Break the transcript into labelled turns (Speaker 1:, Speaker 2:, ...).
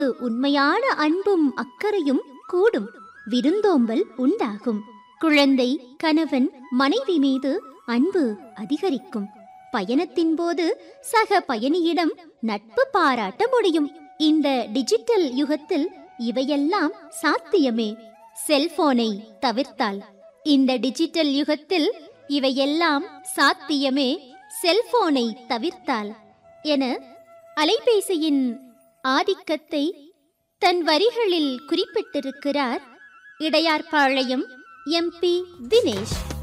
Speaker 1: உண்மையான அன்பும் அக்கறையும் கூடும் விருந்தோம்பல் உண்டாகும் குழந்தை கணவன் மனைவி மீது அன்பு அதிகரிக்கும் பயணத்தின் போது சக பயணியிடம் நட்பு பாராட்ட முடியும் இந்த டிஜிட்டல் யுகத்தில் இவையெல்லாம் சாத்தியமே செல்போனை தவிர்த்தால் இந்த டிஜிட்டல் யுகத்தில் இவையெல்லாம் சாத்தியமே செல்போனை தவிர்த்தால் என அலைபேசியின் ஆதிக்கத்தை தன் வரிகளில் குறிப்பிட்டிருக்கிறார் இடையார்பாளையம் எம்பி தினேஷ்